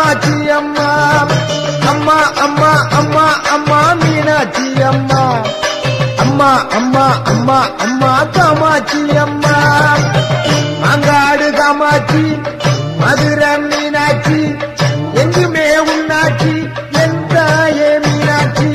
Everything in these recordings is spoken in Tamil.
காமாட்சி அம்மா அம்மா அம்மா அம்மா அம்மா மீனாட்சி அம்மா அம்மா அம்மா அம்மா அம்மா காமாட்சி அம்மா மாங்காடு காமாட்சி மதுரை மீனாட்சி எங்குமே உன்னாட்சி என் தாயே மீனாட்சி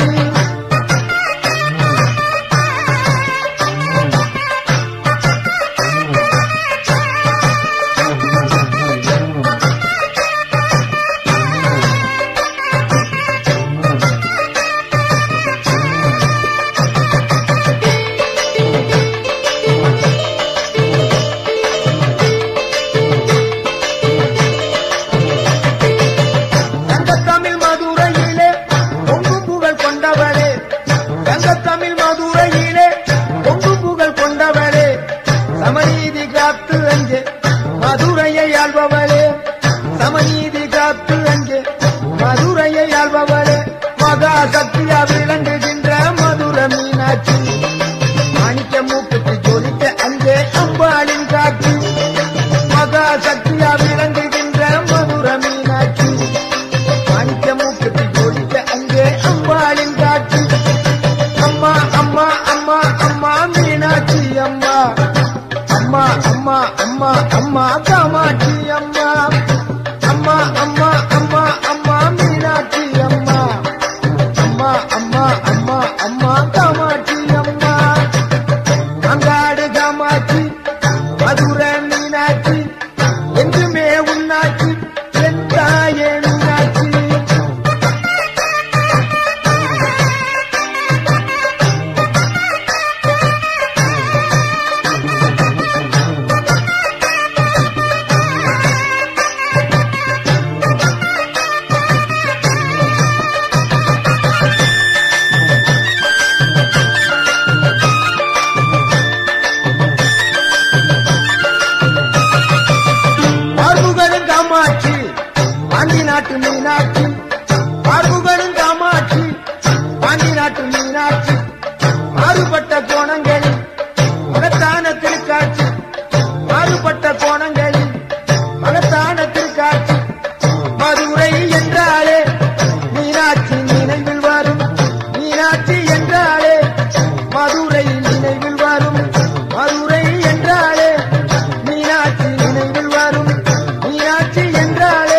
தங்கத்தமிழ் மதுரையிலே பொங்கு புகழ் கொண்டவளே தங்கத்தமிழ் மதுரையிலே பொங்கு புகழ் கொண்டவளே சமநீதி காத்து அங்கே மதுரையை ஆள்பவளே சமநீதி காத்து அங்கே மதுரையை ஆள்பவளே மகா சக்தியா விளங்குகின்ற மதுர மீனாட்சி மாணிக்க மூக்குக்கு ஜொலித்த அங்கே அம்பாளின் காட்சி மகா சக்தியா விளங்குகின்ற மதுர மீனாட்சி மாணிக்க மூக்குக்கு ஜொலித்த அங்கே அம்பாளின் காட்சி அம்மா அம்மா அம்மா அம்மா மீனாட்சி அம்மா அம்மா அம்மா அம்மா அம்மா காமாட்சி அம்மா அம்மா அம்மா அம்மா அம்மா மீனாட்சி அம்மா அம்மா அம்மா அம்மா அம்மா காமாட்சி அம்மா அங்காடு காமாட்சி மதுரை மீனாட்சி என்றுமே உன்னாட்சி என் தாயே மீனாட்சி பார்வுகளும் காமாட்சி பாண்டி நாட்டு மீனாட்சி பார்வுகளும் காமாட்சி பாண்டி நாட்டு மீனாட்சி மாறுபட்ட கோணங்களில் மகத்தான திருக்காட்சி மாறுபட்ட கோணங்களில் மகத்தான திருக்காட்சி மதுரை என்றாலே மீனாட்சி நினைவில் வரும் மீனாட்சி என்றாலே மதுரை நினைவில் வரும் மதுரை என்றாலே மீனாட்சி நினைவில் வரும் மீனாட்சி என்றாலே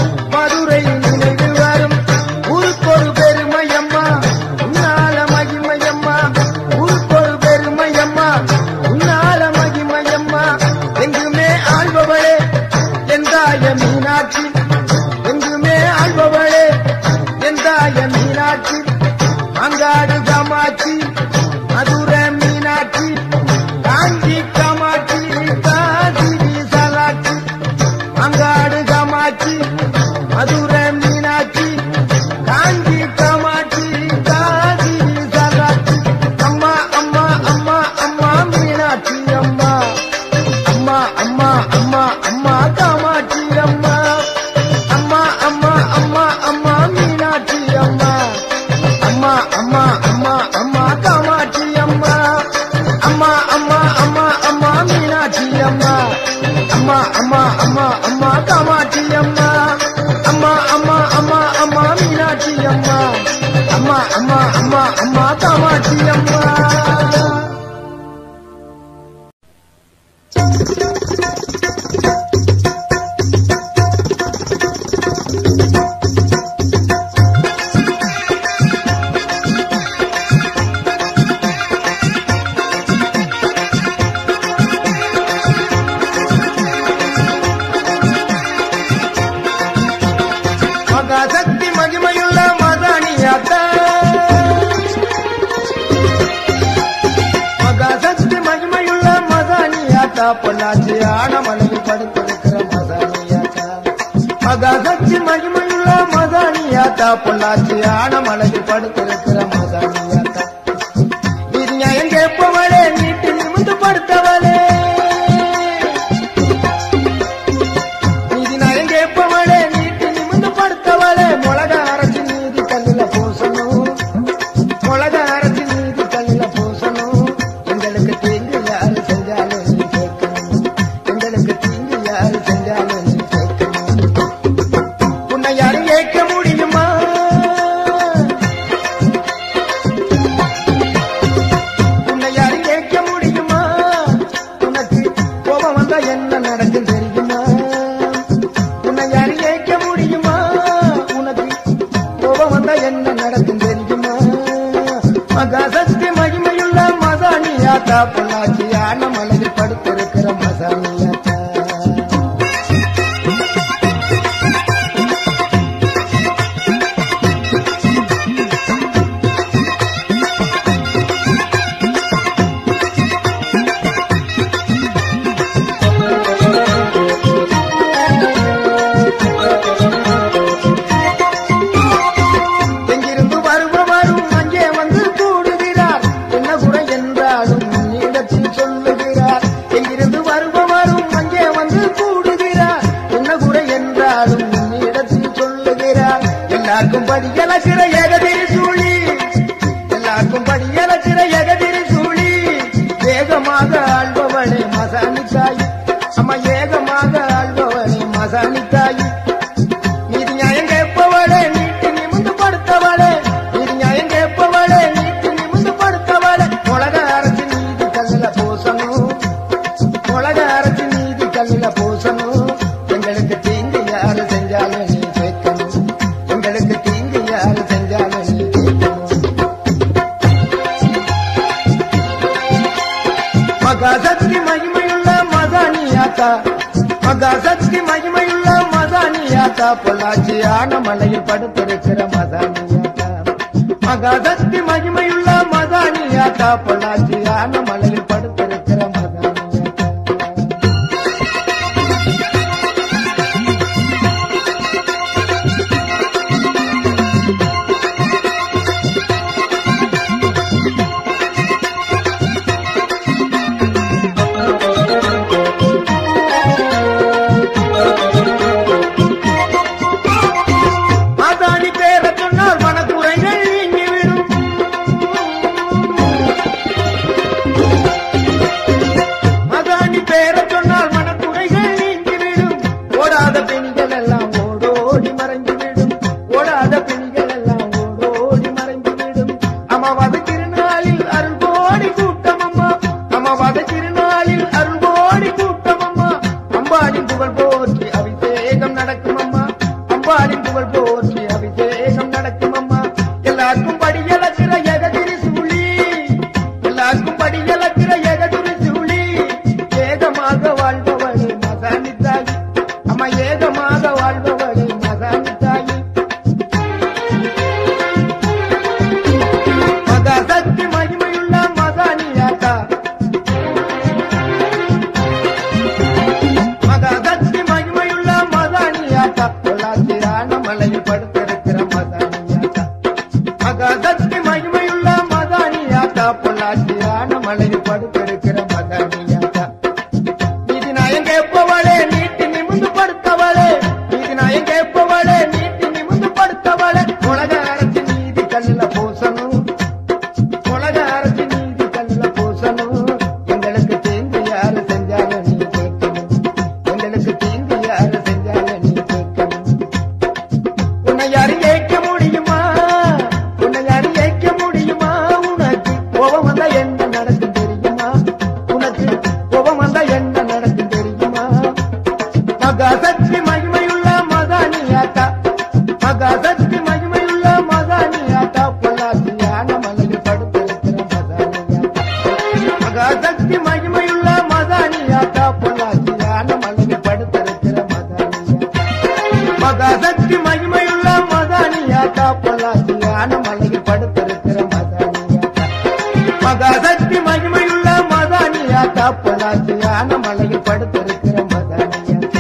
மதுரை நினைவில் வரும் ஊருக்கொரு பெருமையம்மா உன்னால மகிமையம்மா ஊருக்கொரு பெருமையம்மா உன்னால மகிமையம்மா எங்குமே ஆள்பவளே எந்தாய மீனாட்சி எங்குமே ஆள்பவளே எந்தாய மீனாட்சி அங்காடு காமாட்சி மதுரை மீனாட்சி காஞ்சி காமாட்சி காஞ்சி விசாலாட்சி அங்காடு காமாட்சி மதுரை மீனாட்சி காஞ்சி காமாட்சி காஞ்சி விசாலாட்சி அம்மா அம்மா அம்மா அம்மா மீனாட்சி அம்மா அம்மா அம்மா அம்மா அம்மா காமாட்சி அம்மா அம்மா அம்மா அம்மா அம்மா மீனாட்சி அம்மா அம்மா அம்மா அம்மா அம்மா காமாட்சி அம்மா அம்மா அம்மா அம்மா அம்மா மீனாட்சி அம்மா அம்மா அம்மா அம்மா அம்மா காமாட்சி அம்மா அம்மா அம்மா அம்மா அம்மா மீனாட்சி அம்மா அம்மா அம்மா அம்மா அம்மா காமாட்சி அம்மா மகாசக்தி மகிமையுள்ள மதானியாத்தா மகாசக்தி மகிமையுள்ள மதானியாத்தா பொள்ளாச்சி ஆனமலையில் படுத்திருக்கிற மதானியாத்தா மகாசக்தி மகிமையுள்ள மதானியாத்தா பொள்ளாச்சி ஆனமலையில் படுத்திருக்கிற மதானியாத்தா இது நியாயம் கேட்பவளே நீட்டு நிமிந்து படுத்தவளே நீதி நயம் கேட்பவளே நீட்டு நிமிந்து படுத்தவளே மிளக அரைச்சி நீதி கல்லுல பூசணும் மிளக அரைச்சி நீதி கல்லுல பூசணும் எங்களுக்கு தீங்கு யாரு செஞ்சாலும் நீ கேட்கணும் எங்களுக்கு தீங்கு யாரு செஞ்சாலும் நீ கேட்கணும் உன்னை மகாசக்தி மகிமையுள்ள மதானியாத்தா பொள்ளாச்சியான மலையில் படுத்திருக்கிற மசானியாத்தா எங்கிருந்து வருபவரும் அங்கே வந்து கூடுகிறார் என்ன குறை என்றாலும் இடத்தில் சொல்லுகிறார் எங்கிருந்து வருபவரும் அங்கே வந்து கூடுகிறார் என்ன குறை என்றாலும் இடத்தில் சொல்லுகிறார் எல்லாருக்கும் படியலக்கிற ஏகதிரி சூழி எல்லாருக்கும் படியலக்கிற ஏகதிரி சூழி வேகமாக ஆள்பவளே மசானி தாய் அம்மா ஏகமாக ஆள்பவளே மசானி தாய் நீதி நியாயம் கேட்பவளே நீட்டு நிமிந்து படுத்தவளே நீதி நியாயம் கேட்பவளே நீட்டு நிமிந்து படுத்தவளே உலக அரசு நீதி கல்லுல பூசணும் உலக அரசு நீதி கல்லுல பூசணும் எங்களுக்கு தீங்கு யாரு செஞ்சாலும் நீ கேட்கணும் எங்களுக்கு தீங்கு யாரு செஞ்சாலும் நீ கேட்கணும் மகாசக்தி மகிமையுள்ள மதானியாத்தா மகாசக்தி மகிமையுள்ள மதானியாத்தா பொள்ளாச்சியான மலையில் படுத்திருக்கிற மதானியாத்தா மகாசக்தி மகிமையுள்ள மதானியாத்தா பொள்ளாச்சியான மலையில் படுத்திருக்கிற மதானியாத்தா மாதாணி பேர சொன்னால் மனக்குறைகள் நீங்கிவிடும் மதானி பேர சொன்னால் மனக்குறைகள் நீங்கிவிடும் ஓடாத பெண்கள் எல்லாம் ஓடோடி மறைந்துவிடும் ஓடாத பெண்கள் எல்லாம் ஓடோடி மறைந்துவிடும் அமாவாத திருநாளில் அருள் கோடி கூட்டம் அம்மா அமாவாத திருநாளில் அருள் கோடி கூட்டம் அம்மா அம்பாடின் புகழ் போற்றி அபிஷேகம் நடக்கும் அம்மா அம்பாடின் புகழ் போற்றி அபிஷேகம் நடக்கும் அம்மா எல்லாருக்கும் படியலக்கிற எகதிரி சூழி எல்லாருக்கும் படியலக்கிற எகதிரி சூழி ஏகமாக வாழ்பவளே மசானி தாயி அம்மா ஏகமாக வாழ்பவளே மசானி தாயி மகாசக்தி மகிமையுள்ள மகானியாத்தா மகாசக்தி மகிமையுள்ள மகானியாத்தா பொள்ளாச்சியான மலையில் படுத்திருக்கிற மகானியாத்தா மகாசக்தி மகிமையுள்ள மகானியாத்தா பொள்ளாச்சியான மலையில் படுத்திருக்கிற மகானியாத்தா நீதி நாயம் கேட்பவளே நீட்டி நிமிந்து படுத்தவளே நீதி நாயம் கேட்பவளே நீட்டி நிமிந்து படுத்தவளே உலக அரசு நீதி கல்லுல பூசணும் உலக அரசு நீதி கல்லுல பூசணும் எங்களுக்கு தீங்கு யாரு செஞ்சாலும் நீ கேட்கணும் எங்களுக்கு தீங்கு யாரு செஞ்சாலும் நீ கேட்கணும் உன்னை யாரு ஏற்க முடியுமா உன்னை யாரு ஏற்க முடியுமா உனக்கு கோபம் வந்தா என்ன நடக்கும் தெரியுமா உனக்கு கோபம் வந்தா என்ன நடக்கும் தெரியுமா மகாசக்தி மகிமையுள்ள மதானியாத்தா மகாசக்தி மகிமையுள்ள மதானியாத்தா பொள்ளாச்சியான மலையில் படுத்திருக்கிற மதானியாத்தா மகாசக்தி மகிமையுள்ள மதானியாத்தா பொள்ளாச்சியான மலையில் படுத்திருக்கிற மதானியாத்தா மகாசக்தி மகிமையுள்ள மதானியாத்தா பொள்ளாச்சியான மலையில் படுத்திருக்கிற மதானியாத்தா மகாசக்தி மகிமையுள்ள மதானியாத்தா பொள்ளாச்சியான மலையில் படுத்திருக்கிற மதானியாத்தா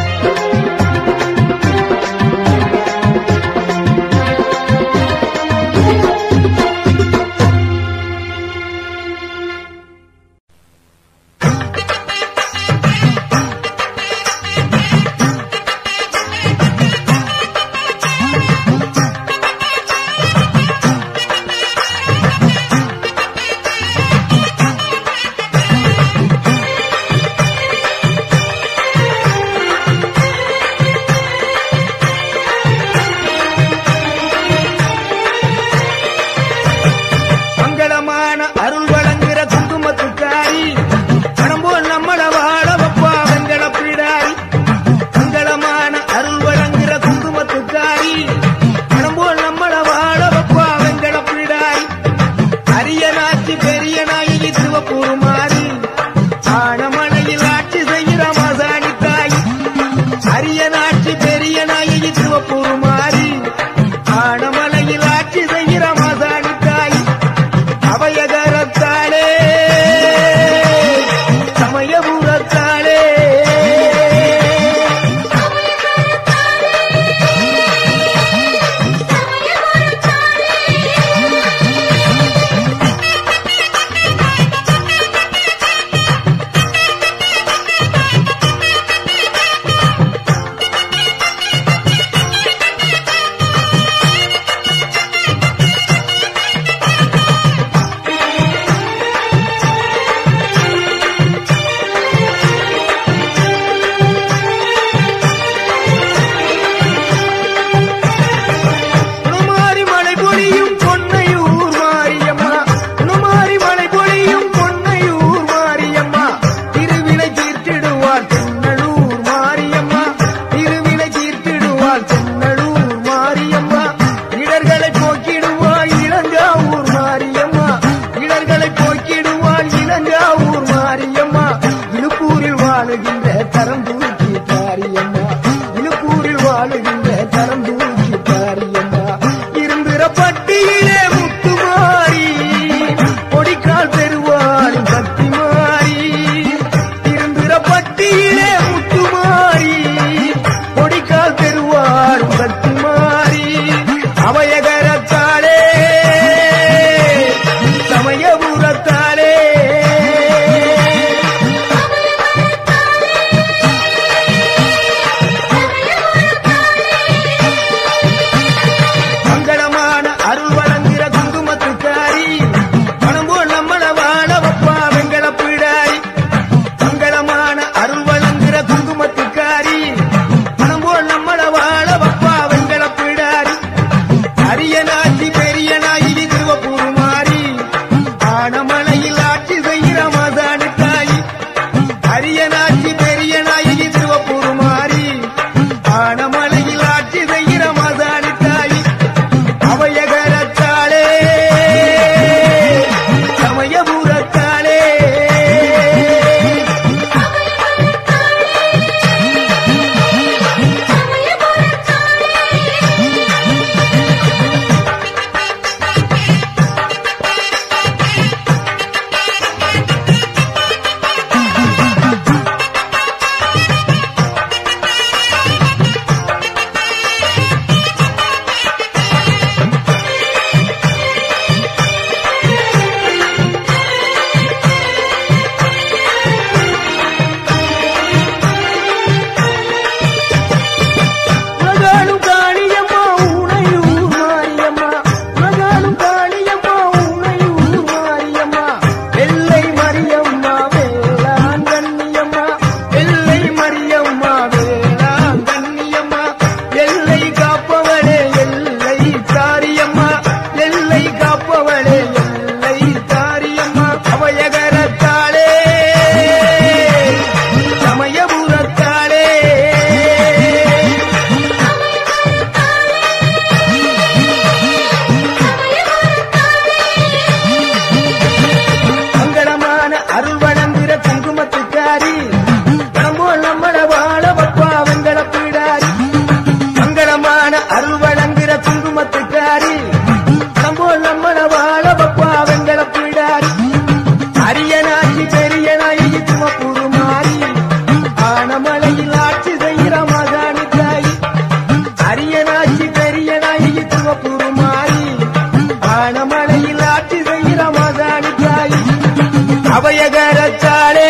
அவையகரத்தாளே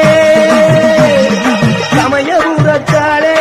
சமயபுரத்தாளே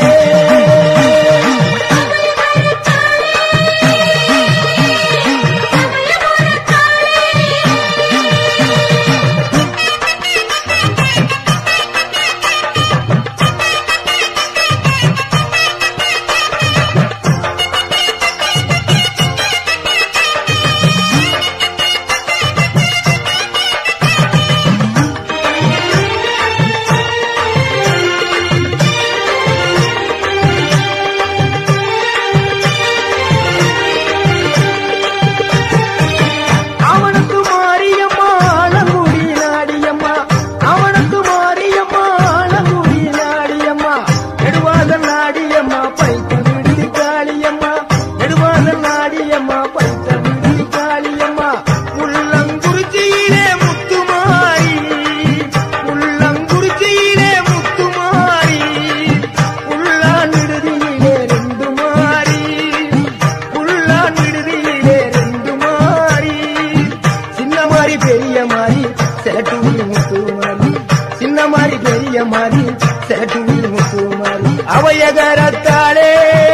அவனுக்கு மாரியம்மா ஆலங்குடி நாடியம்மா அவனுக்கு மாரியம்மா ஆலங்குடி நாடியம்மா நெடுவாத நாடியம்மா பைத்த விடுதி காளியம்மா நெடுவாத நாடியம்மா பைத்த விடுதி காளியம்மா உள்ளங்குறிச்சியிலே முத்துமாரி உள்ளங்குறிச்சியிலே முத்துமாரி உள்ளான் விடுதியிலே ரெண்டு மாறி உள்ளான் விடுதியிலே ரெண்டு மாறி சின்ன மாறி பெரிய மாறி செலட்டூரி முத்து மாறி சின்ன மாறி பெரிய மாறி செலட்டூரி முத்து மாறி அவையகரத்தாளே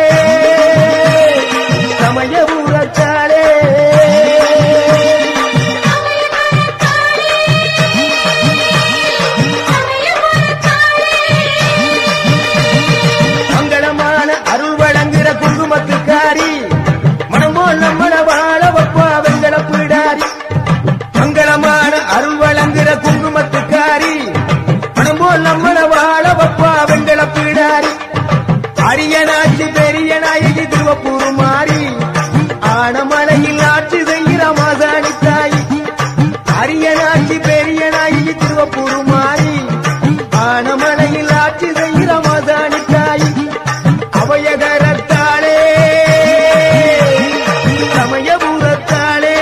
சமயபுரத்தாளே மங்களமான அருள் வழங்குற குங்குமத்துக்காரி மனமோ நம்மள வாழ வப்பா வெங்கட பிடாரி மங்களமான அருள் வழங்குற குங்குமத்துக்காரி மனமோ நம்மள வாழ வப்பா வெங்கட பிடாரி அரியனாட்சி பெரிய நாயகி திருவப்பூர் மாறி ஆனமலையில் ஆட்சி செய்கிற மாசாணி தாய் அரியனாட்சி பெரிய நாயகி திருவப்பூர் மாறி ஆனமலையில் ஆட்சி செய்கிற மாசாணி தாய் அவையகரத்தாளே சமயபுரத்தாளே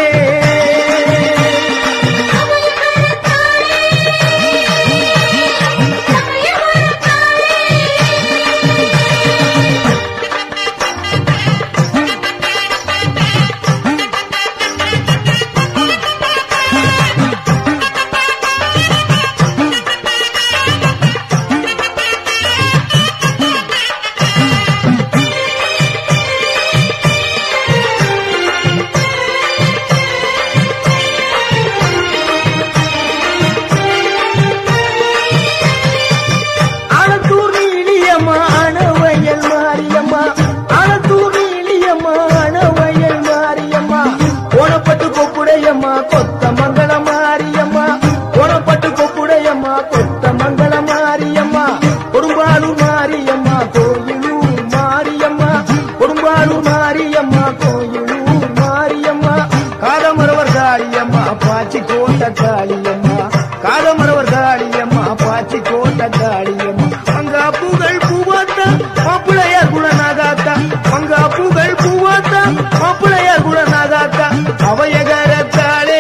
ஆனத்தூர் நீலியம்மா அணவயல் மாரியம்மா ஆனத்தூர் நீலியம்மா அணவயல் மாரியம்மா ஓணப்பட்டு கொப்புடையம்மா கொத்த மங்கள மாரியம்மா ஓணப்பட்டு கொப்புடையம்மா கொத்த மங்கள மாரியம்மா கொடும்பாலூர் மாரியம்மா கோயிலூர் மாரியம்மா கொடும்பாலூர் மாரியம்மா கோயிலூர் மாரியம்மா காதமரவர் காளியம்மா பாச்சி கோட்ட காளியம்மா காதமரவர் காளியம்மா பாச்சி கோட்ட காளியம்மா மங்கா பூகள் பூவாத்தா மாப்பிளையார் குணநாகாத்தா மங்கா பூகள் பூவாத்தா மாப்பிளையார் குணநாகாத்தா அவையகரத்தாளே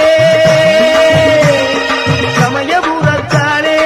சமயபுரத்தாளே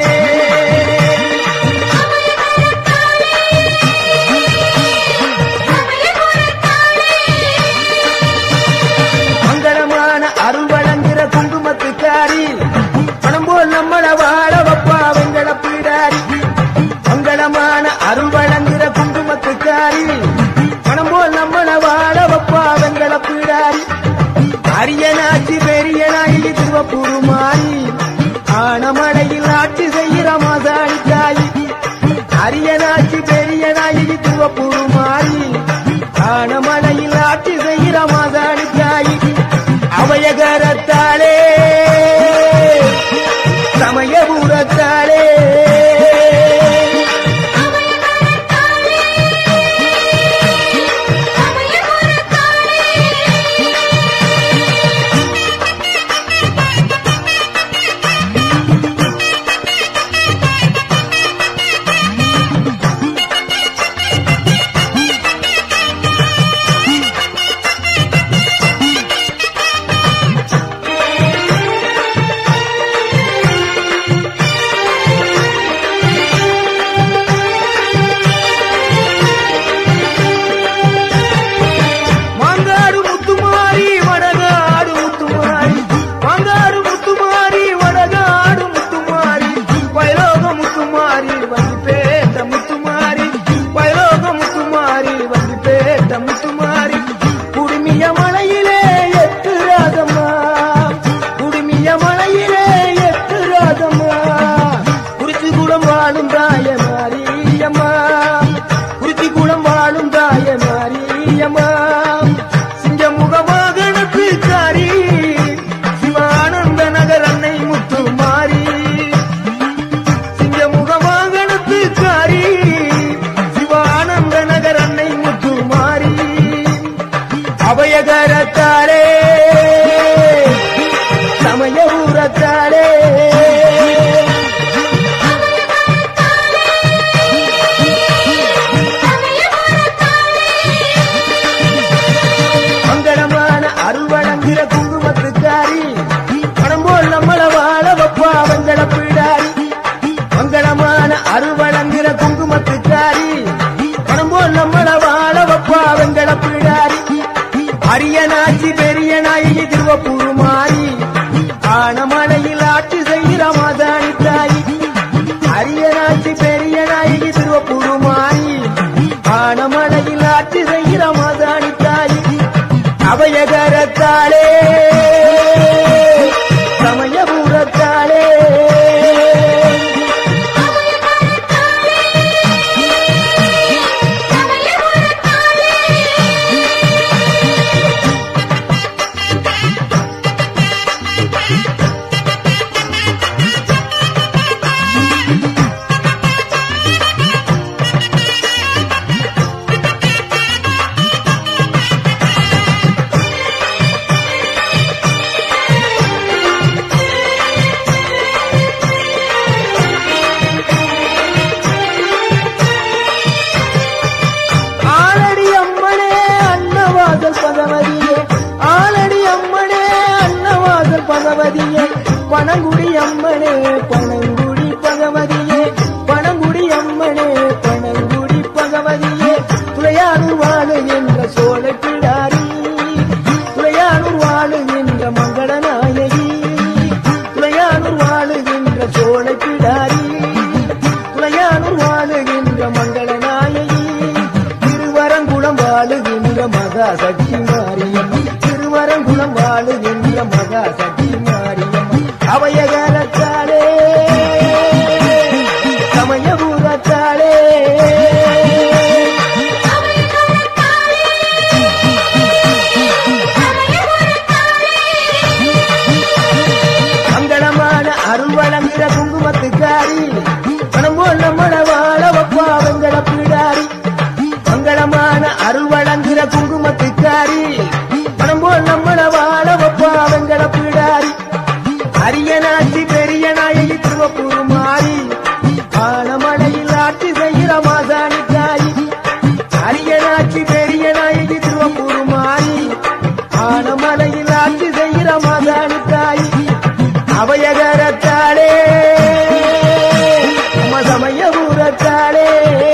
மங்களமான அருள் வழங்குற குங்குமத்துக்காரி பணம் போல் நம்மள வாழ வப்பா வெங்கட பீடாரி மங்களமான அருள் வழங்குற குங்குமத்துக்காரி பணம் போல் நம்மள வாழ வப்பா வெங்கட பீடாரி அரியனாட்சி பெரிய நாயகி திருவப்பூர் மாறி ஆனமலையில் ஆட்சி செய்கிற மாசாணி தாயி அரியனாட்சி பெரிய நாயகி திருவப்பூர் மாறி ஆனமலையில் ஆட்சி செய்கிற மாசாணி தாயி அவையகரத்தாளே சமயபுரத்தாளே அபயகரத்தாலே சமய ஊரத்தாலே மங்களமான அருள் வழங்குகிற குங்குமத்துக்காரி பணம் போல் நம்மள வாழ வப்பா வெங்கட பிடாரி மங்களமான அருள் வழங்குகிற குங்குமத்துக்காரி பணம் போல் நம்மள வாழ வப்பா வெங்கட பிடாரி அரியனாச்சி பெரிய நாயகி திருவப்பூர் மாறி ஆனமலையில் ஆட்சி செய்கிற மாதாணி தாயி அரியனாச்சி பெரிய நாயகி திருவப்பூர் மாறி ஆனமலையில் ஆட்சி செய்கிற மாதாணி தாயி அபயகரத்தாலே சமயபுரத்தாலே ஆலடி அம்மனே அன்னவாசல் பகவதியே ஆலடி அம்மனே அன்னவாசல் பகவதியே பனங்குடி அம்மனே பனங்குடி பகவதியே பனங்குடி அம்மனே பனங்குடி பகவதியே துளையானூர் வாழு என்ற சோழ பிடாரி துளையானூர் வாழு என்ற மங்கள நாயகி துளையானூர் வாழுகின்ற சோழ பிடாரி துளையானூர் வாழுகின்ற மங்கள நாயகி திருவரங்குளம் வாழுகின்ற மகா சக்தி மாரியம் திருவரங்குளம் வாழுகின்ற மகா சக்தி மாரியம் அவயகாலத்தாலே சமயபூரத்தாலே மங்களமான அருள் வழங்குகிற குங்குமத்துக்காரி பணம் போல் நம்மள வாழ வப்பா வெங்கட பிடாரி மங்களமான அருள் வழங்குகிற குங்குமத்துக்காரி பணம் போல் நம்மள வாழ வப்பா வெங்கட பிடாரி அரியனாட்சி பெரிய நாயகி திருவப்பூர் மாறி ஆனமலையில் ஆட்சி செய்கிற மாசாணி தாயி அரியனாட்சி பெரிய நாயகி திருவப்பூர் மாறி ஆனமலையில் ஆட்சி செய்கிற மாசாணி தாயி அபயகரத்தாலே நம்ம சமயபுரத்தாலே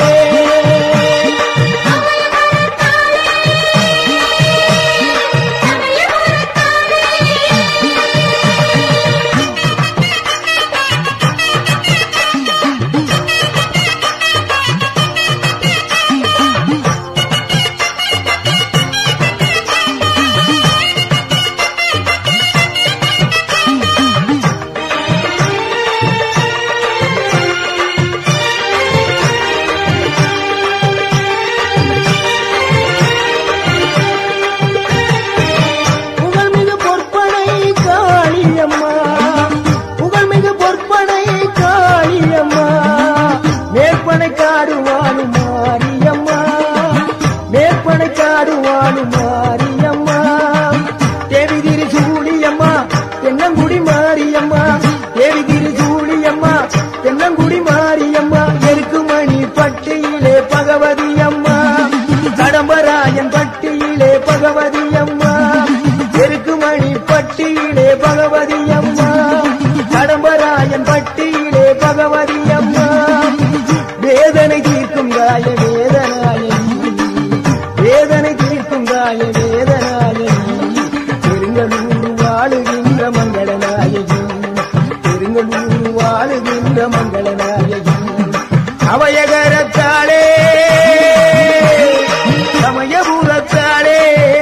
புகழ்மிகு பொற்பனை காளியம்மா புகழ்மிகு பொற்பனை காளியம்மா மேற்பனை காடுவானு மாரியம்மா மேற்பனை காடுவானு மாரியம்மா தேவி திரு சூழியம்மா தென்னங்குடி மாரியம்மா தேவி திரு சூழியம்மா தென்னங்குடி மாரியம்மா எருக்குமணி பட்டியிலே பகவதி அம்மா கடம்பராயன் பட்டியிலே பகவதி அம்மா எருக்குமணி பட்டியிலே பகவதி அம்மா கடம்பராயன் பட்டியிலே பகவதி அம்மா வேதனை தீர்க்கும் காய வேதனாயி வேதனை தீர்க்கும் காய வேதனாயி பெருங்கலூர் வாழுகின்ற மங்கள நாயகி பெருங்கலூர் வாழுகின்ற மங்கள நாயகி அவயகரத்தாலே சமயபுரத்தாலே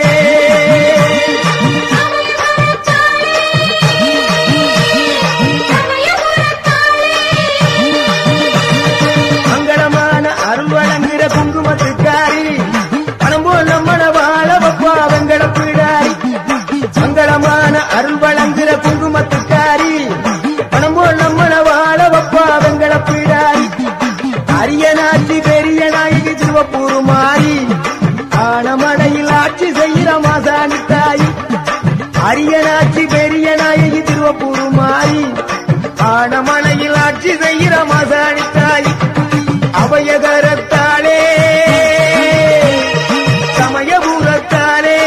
மங்களமான அருள் வழங்குகிற குங்குமத்துக்காரி பணம் போல் நம்மள வாழ வப்பா வெங்கட பிடாரி மங்களமான அருள் வழங்குகிற குங்குமத்துக்காரி பணம் போல் நம்மள வாழ வப்பா வெங்கட ஆட்சி செய்கிற மாசாணி தாய் அரியனாட்சி பெரிய நாயகி திருவப்பூர் மாறி ஆனமலையில் ஆட்சி செய்கிற மாசாணி தாய் அபயகரத்தாளே சமயபுரத்தாளே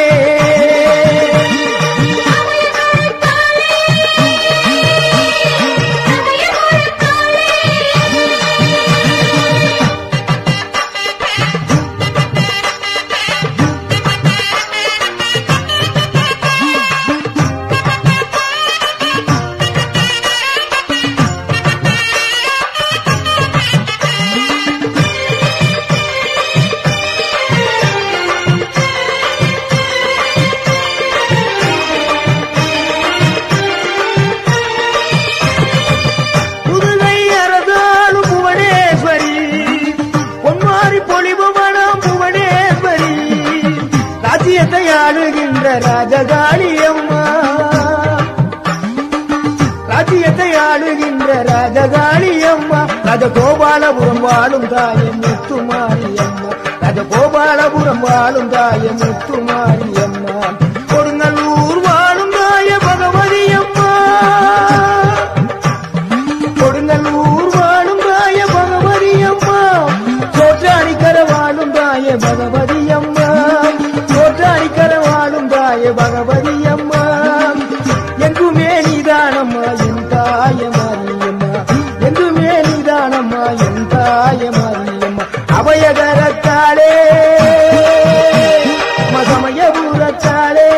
புதுகை அரசாளும் புவனேஸ்வரி பொன்மாரி பொலிபுமணம் புவனேஸ்வரி ராஜ்யத்தை ஆளுகின்ற ராஜகாளி அம்மா ராஜ்யத்தை ஆளுகின்ற ராஜகாளி அம்மா ராஜகோபாலபுரம் வாழும் தாயம் முத்துமாரி அம்மா ராஜகோபாலபுரம் வாழும் தாயம் முத்துமாரி அம்மா கொடுங்கல்லூர் வாழும் தாய பகவதி அம்மா கொடுங்கல்லூர் வாழும் தாய பகவதி அம்மா சோற்றாணிக்கர வாழும் தாய பகவதி அம்மா சோற்றாணிக்கர வாழும் தாய பகவதி அம்மா எங்குமே நீதானம்மா என் தாய மாரியம்மா எங்குமே நீதானம்மா என் தாய மாரியம்மா அபயகரத்தாளே மகமயபுரத்தாளே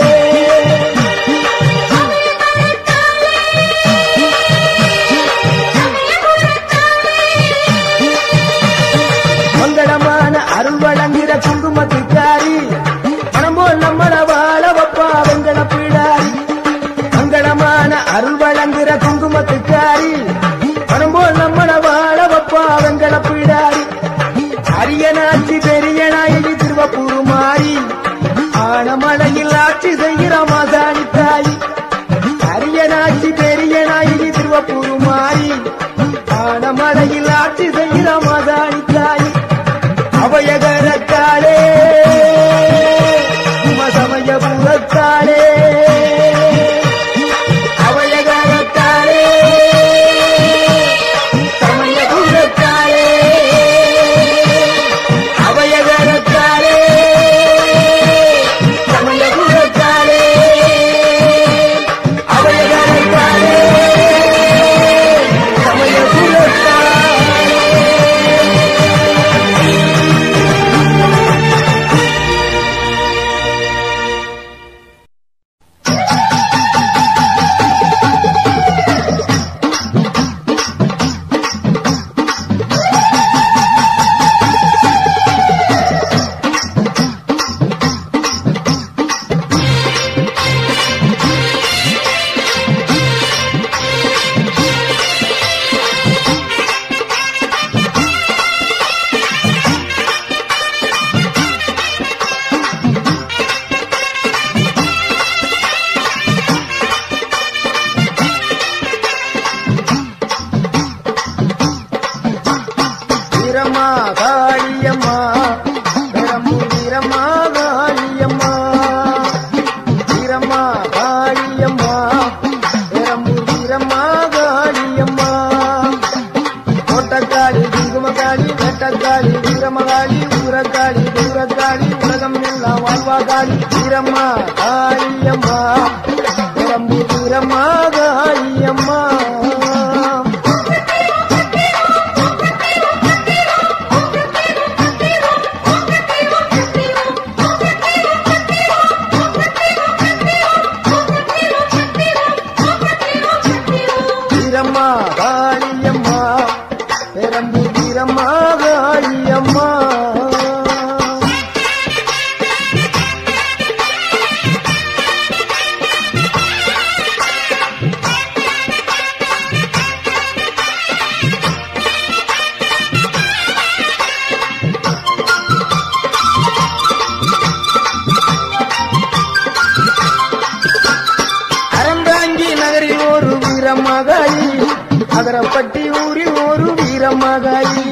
மங்களமான அருள் வழங்குகிற குங்குமத்துக்காரி மனம் போல் நம்மள வாழ வப்பா வெங்கட பிடாரி மங்களமான அருள் வழங்குகிற குங்குமத்துக்காரி மனம் போல் நம்மள வாழ வப்பா வெங்கட பிடாரி அரியனாட்சி பெரிய நாயகி திருவப்பூர் மாறி ஆனமலையில் ஆட்சி செய்கிற மாசாணி தாய் அரியனாட்சி பெரிய நாயகி திருவப்பூர் மாறி ஆனமலையில் ஆட்சி செய்கிற மாசாணி தாய் அபயகரத்தாளே உமசமயபுரத்தாளே அபயகரத்தாளே சமயபுரத்தாளே அபயகரத்தாளே சமயபுரத்தாளே அபயகரத்தாளே சமயபுரத்தாளே வீரம்மா காளியம்மா பெரம்பூர் வீரம்மா காளியம்மா வீரம்மா காளியம்மா பெரம்பூர் வீரம்மா காளியம்மா கோட்டக்காளி குங்குமக்காளி வெட்டக்காளி வீரமகாளி ஊரக்காளி தூரக்காளி உலகம் எல்லாம் வாழ்வாகாளி வீரம்மா காளியம்மா பெரம்பூர் வீரம்மா காளியம்மா வீரம்மா காளியம்மா பெரம்பு வீரம்மா காளியம்மா அறந்தாங்கி நகரில் ஒரு வீரமகாளி அகரப்பட்டி ஊரில் ஒரு வீரமகாளி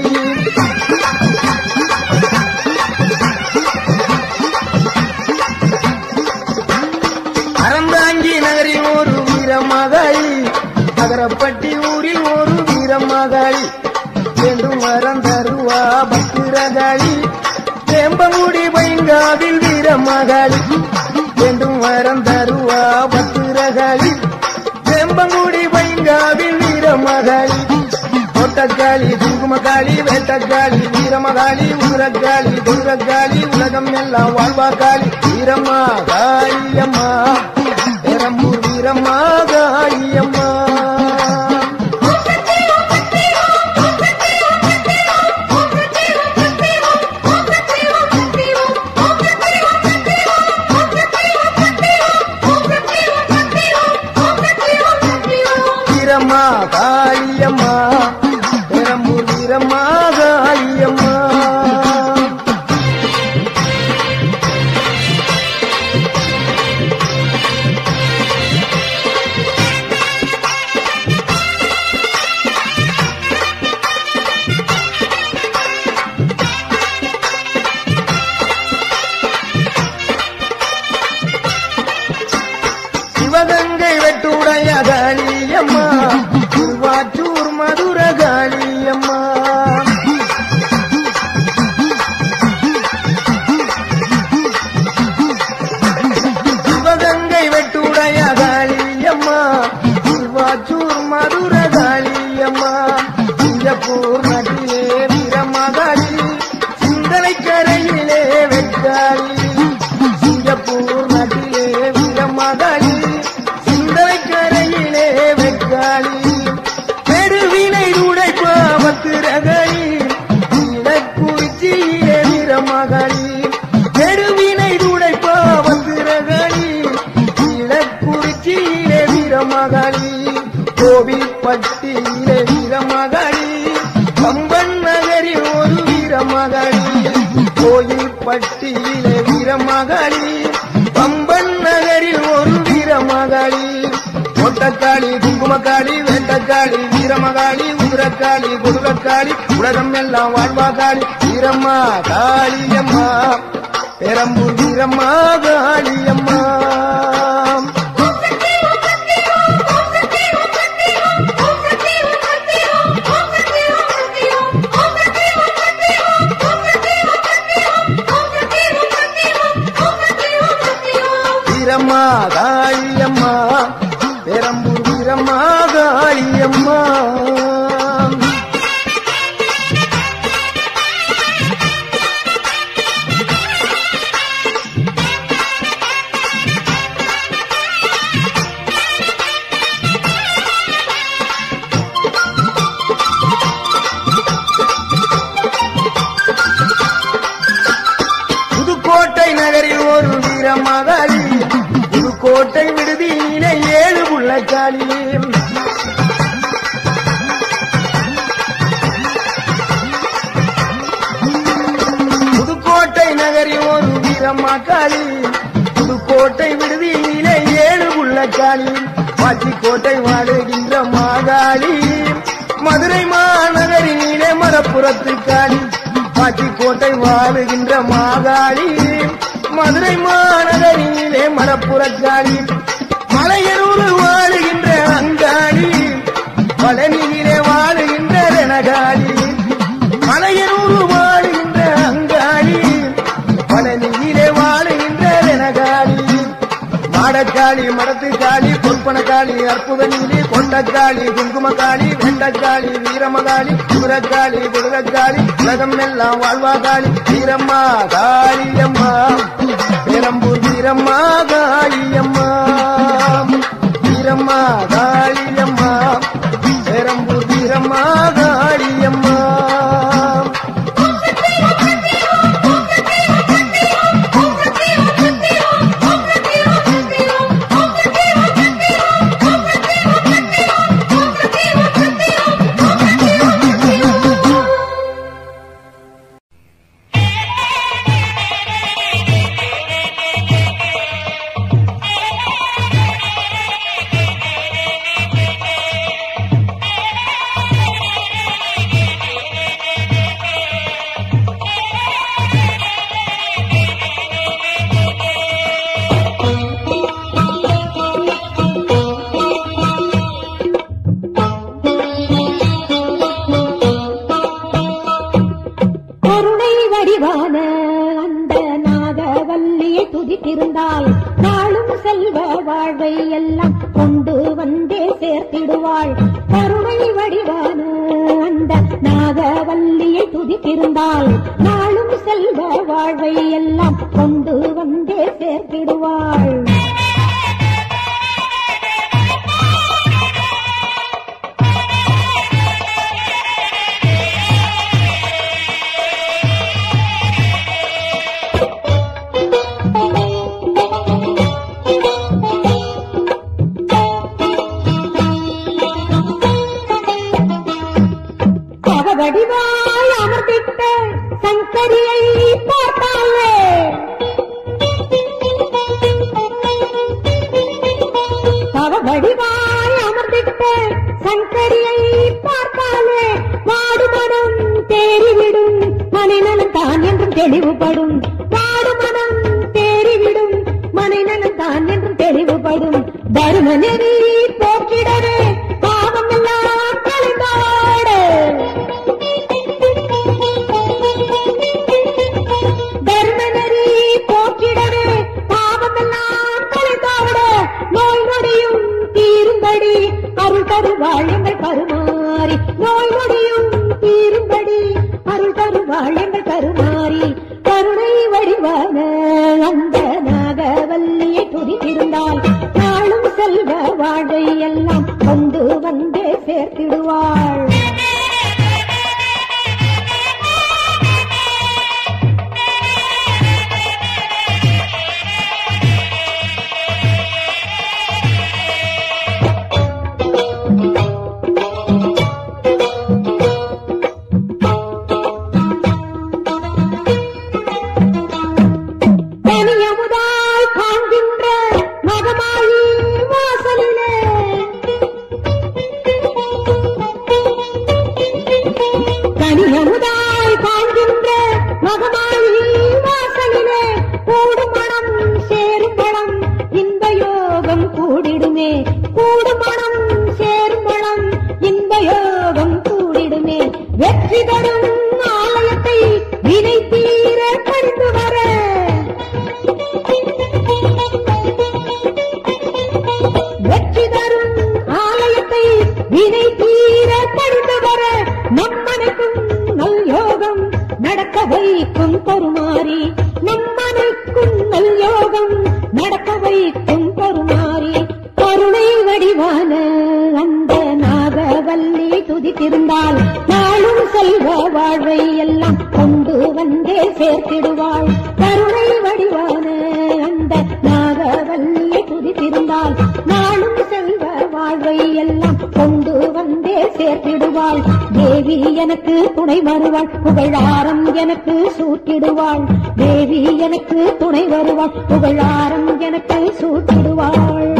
கோவில்பட்டி ஊரில் ஒரு வீரமகாளி வேண்டும் வரம் தருவா பத்திரகாளி வேம்பங்குடி பைங்காவில் வீரமகாளி வேண்டும் வரம் தருவா பத்திரகாளி வேம்பங்குடி பைங்காவில் வீரமகாளி தோட்டக்காளி குங்குமக்காளி வேட்டக்காளி வீரமகாளி உரக்காளி துர்கக்காளி உலகம் எல்லாம் வாழ்வாக்காளி வீரம்மா காளியம்மா பெரம்பூர் வீரம்மா காளியம்மா வீரம்மா காளியம்மா பெரம்பூர் வீரம்மா காளியம்மா சிவகங்கை வெட்டுடைய காளியம்மா திருவாச்சூர் மதுர காளியம்மா சிவகங்கை வெட்டுடைய காளியம்மா திருவாச்சூர் மதுர காளியம்மா சிங்கப்பூர் நட்டிலே வீரமகாளி சிந்தனை கரையிலே வெட்டாளி சிங்கப்பூர் நாட்டிலே வீரமகாளி சிந்தனை கரையிலே வெட்டாளி பெருவினை உடைப்பாவத்திரகளி இலக்குறிச்சியிலே வீரமகாளி பெருவினை உடைப்பாவத்திரகளி இலக்குறிச்சியிலே வீரமகாளி கோவில்பட்டியிலே வீரமகாளி கம்பன் நகரில் ஒரு வீரமகாளி கோயில்பட்டியிலே வீரமகாளி பம்பன் நகரில் ஒரு வீரமகாளி ஒட்டக்காளி குங்குமக்காளி வேட்டக்காளி வீரமகாளி உதிரக்காளி குடுலக்காளி உலகம் எல்லாம் வாழ்வாகாளி வீரம்மா காளியம்மா பெரம்பூர் வீரம்மா காளியம்மா வீரம்மா காளியம்மா பெரம்பூர் வீரம்மா காளியம்மா புதுக்கோட்டை நகரில் ஒரு வீரமகாளி புதுக்கோட்டை விடுதியிலே ஏழு உள்ளக்காளி புதுக்கோட்டை நகரில் ஒரு வீரமகாளி புதுக்கோட்டை விடுதியிலே ஏழு உள்ளக்காளி பாச்சிக்கோட்டை வாழுகின்ற மாகாளி மதுரை மாநகரினிலே மரப்புறத்து காளி பாச்சிக்கோட்டை வாழுகின்ற மாகாளி மதுரை மாநகரினிலே மரப்புறக்காளி மலையனூர் வாழுகின்ற அங்காளி பழனியிலே வாழுகின்ற ரணகாளி மலையனூர் வாழுகின்ற அங்காளி பழனியிலே வாழுகின்ற ரணகாளி மாடக்காளி மடத்துக்காளி பொற்பனக்காளி அற்புத நீலி கொண்டக்காளி குங்குமக்காளி வெண்டக்காளி வீரமகாளி குதிரக்காளி குதிரக்காளி உலகம் எல்லாம் வாழ்வாகாளி வீரம்மா காளியம்மா பெரம்பூர் வீரம்மா காளியம்மா வீரம்மா காளியம்மா பெரம்பூர் வீரம்மா காளியம்மா Thank you. திருந்தால் நாளும் செல்வ வாழ்வை எல்லாம் கொண்டு வந்தே சேர்த்திடுவாள் கருணை வடிவான அந்த நாகவல்லியை துதித்திருந்தால் நாளும் செல்வ வாழ்வை எல்லாம் கொண்டு வந்தே சேர்த்திடுவாள் அவவடிவாய் அமர்ந்திட்ட சங்கரியை பார்த்தாலே அவவடிவாய் அமர்ந்திட்ட சங்கரியை பார்த்தாலே வாடுமனம் தேறிவிடும் மனிதனும் தான் என்றும் தெளிவுபடும் வாடுமனம் தேறிவிடும் மனிதனும் தான் என்றும் தெளிவுபடும் தரும நெறி போக்கிடவே பாவம் எல்லாம் கலைந்தாடு தர்மநெறி போக்கிடவே பாவமெல்லாம் கலைந்தாவிட நோய் நொடியும் தீரும்படி அருள் தருவாள் எங்கள் கருமாறி நோய் நொடியும் தீரும்படி அருள் தருவாள் எங்கள் கருமாறி கருணை வடிவான அந்த நாகவல்லியை துதித்திருந்தால் நாளும் செல்வ வாழ்வை எல்லாம் கொண்டு வந்தே சேர்த்திடுவாள் தனியமுதாய் காண்கின்ற மகமாயி வாசலிலே தனியமுதாய் காண்கின்ற மகமாயி வாசலிலே கூடும் மனம் சேரும் பழம் இன்ப யோகம் கூடிடுமே கூடும் மனம் சேரும் பழம் இன்ப யோகம் கூடிடுமே வெற்றி தரும் ஆலயத்தை வினை தீர பணிந்து வர வெற்றி தரும் ஆலயத்தை வினை தீர பணிந்து வர நம்மனைக்கும் நல் யோகம் நடக்க வைக்கும் கருமாறி நம்மனைக்கும் நல் யோகம் நடக்க வைக்கும் கருமாறி கருணை வடிவான அந்த நாகவல்லி துதித்திருந்தால் நாளும் செல்வ வாழ்வை எல்லாம் கொண்டு வந்தே சேர்த்திடுவாள் கருணை வடிவான அந்த நாகவல்லியை துதித்திருந்தால் நாளும் செல்வ வாழ்வை எல்லாம் கொண்டு வந்தே சேர்த்திடுவாள் தேவி எனக்கு துணை வருவாள் புகழாரம் எனக்கு சூட்டிடுவாள் தேவி எனக்கு துணை வருவாள் புகழாரம் எனக்கு சூட்டிடுவாள்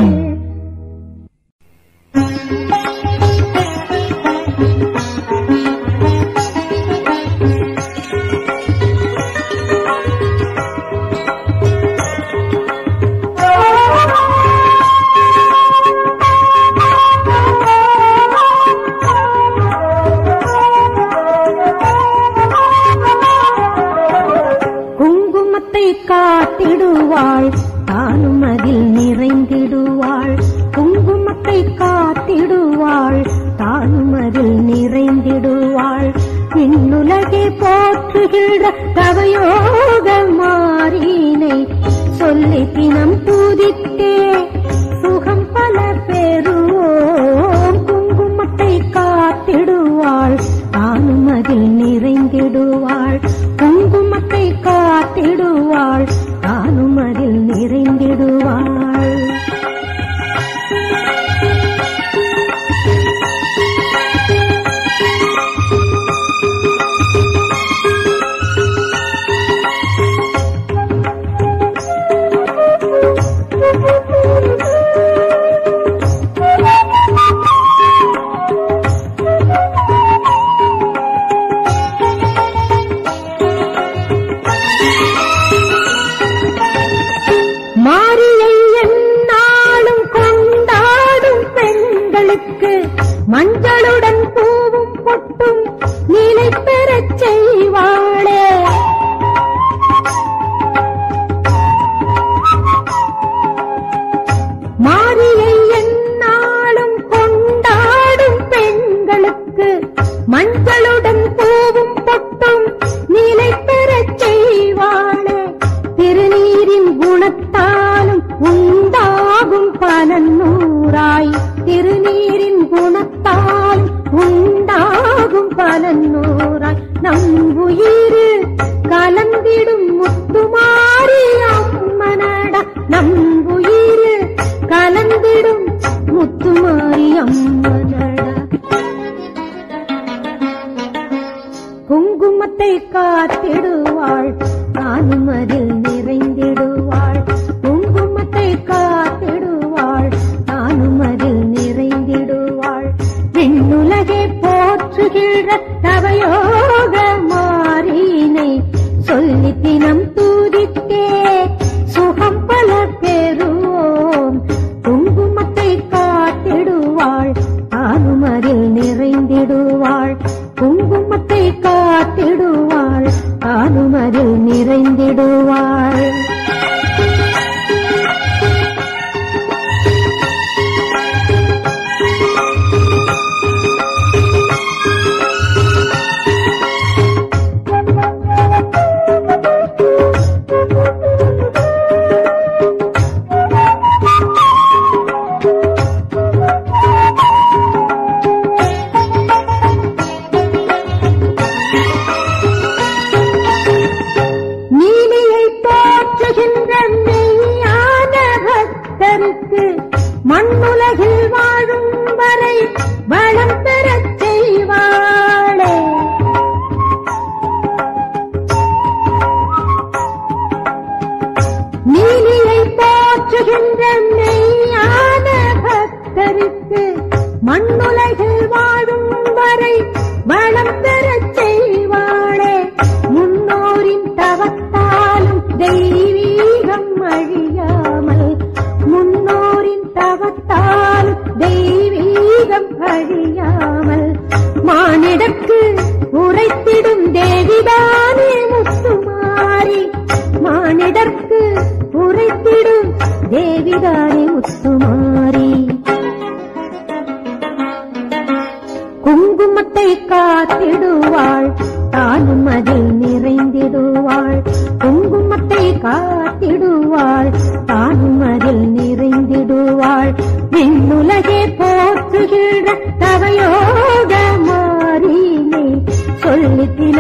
குங்குமத்தை காத்திடுவாள் தானும் அதில் நிறைந்திடுவாள் குங்குமத்தை காத்திடுவாள் தானும் அதில் நிறைந்திடுவாள் விண்ணுலகை போற்றுகின்ற தவயோக மாறினை சொல்லி தினம் பூதித்தே சுகம் பல பெறுவோம் குங்குமத்தை காத்திடுவாள் தானும் அதில் நிறைந்திடுவாள் குங்குமத்தை காத்திடுவாள் தானும் அதில் நிறைந்திடுவாள் மாரியை என் பலன் நூறாய் திருநீரின் குணத்தால் உண்டாகும் பலன் நூறாய் நம் உயிரில் கலந்திடும் முத்துமாரி அம்மனடா நம் உயிரில் கலந்திடும் முத்துமாரி அம்மனடா குங்குமத்தை காத்திடுவாள் நானும் அதில் நிறைந்திடுவாள் குங்குமத்தை காத்திடுவாள் நானும் அதில் நிறைந்திடுவாள் விண்ணுலகை போற்றுகின்ற தவயோக மாறினை சொல்லி தினம் தூதித்தே சுகம் பல பெறுவோம் குங்குமத்தை காத்திடுவாள் நானும் அதில் நிறைந்திடுவாள் குங்குமத்தை காத்திடுவாள் நானும் அதில் நிறைந்திடுவாள் நீலியை போற்றுகின்ற மெய்யான பக்தருக்கு மண்ணுலகில் வாழும் வரை வளம் பெறச் செய்வாளே நீலியை போற்றுகின்ற மெய்யான பக்தருக்கு மண்ணுலகில் வாழும் வரை வளம் பெறச் செய்வாளே முன்னோரின் தவத்தாலும் தெய்வீகம் அழியாமல் முன்னோரின் தவத்தாலும் தெய்வீகம் அழியாமல் மானிடற்கு உரைத்திடும் தேவிதானே முத்துமாரி மானிடற்கு உரைத்திடும் தேவிதானே முத்துமாரி குங்குமத்தை காத்திடுவாள் தானும் அதில் நிறைந்திடுவாள் குங்குமத்தை காத்திடுவாள் தானும் அதில் நிறைந்திடுவாள் விண்ணுலகே போற்றுகின்ற தவையோக மாறினை சொல்லி தின